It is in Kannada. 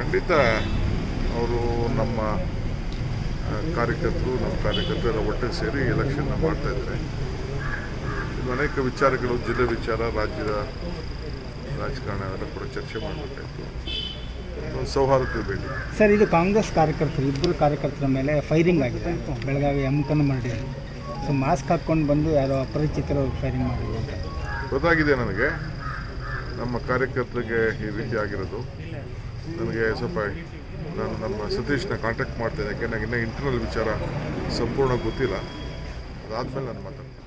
ಖಂಡಿತ ಅವರು ನಮ್ಮ ಆ, ಕಾರ್ಯಕರ್ತರು ನಮ್ಮ ಕಾರ್ಯಕರ್ತರ ಒಟ್ಟಿಗೆ ಸೇರಿ ಎಲೆಕ್ಷನ್ನ ಮಾಡ್ತಾ ಇದ್ದಾರೆ ಇನ್ನು ಅನೇಕ ವಿಚಾರಗಳು ಜಿಲ್ಲೆ ವಿಚಾರ ರಾಜ್ಯದ ರಾಜಕಾರಣ ಅವೆಲ್ಲ ಕೂಡ ಚರ್ಚೆ ಮಾಡಬೇಕಾಯ್ತು ಒಂದು ಸೌಹಾರ್ದತೆ ಭೇಟಿ ಸರ್ ಇದು ಕಾಂಗ್ರೆಸ್ ಕಾರ್ಯಕರ್ತರು ಇಬ್ಬರು ಕಾರ್ಯಕರ್ತರ ಮೇಲೆ ಫೈರಿಂಗ್ ಆಗಿದೆ ಬೆಳಗಾವಿ ಎಮ್ಕನಮರಡಿ ಸೊ ಮಾಸ್ಕ್ ಹಾಕ್ಕೊಂಡು ಬಂದು ಯಾರೋ ಅಪರಿಚಿತರು ಫೈರಿಂಗ್ ಮಾಡಿದ್ರು ಅಂತ ಗೊತ್ತಾಗಿದೆ ನನಗೆ ನಮ್ಮ ಕಾರ್ಯಕರ್ತರಿಗೆ ಈ ರೀತಿ ಆಗಿರೋದು ನನಗೆ ಸ್ವಲ್ಪ ನಾನು ನಮ್ಮ ಸತೀಶ್ನ ಕಾಂಟ್ಯಾಕ್ಟ್ ಮಾಡ್ತೇನೆ ಯಾಕೆ ನನಗೆ ಇನ್ನೂ ಇಂಟರ್ನಲ್ ವಿಚಾರ ಸಂಪೂರ್ಣ ಗೊತ್ತಿಲ್ಲ ಅದಾದಮೇಲೆ ನಾನು ಮಾತಾಡ್ತೀನಿ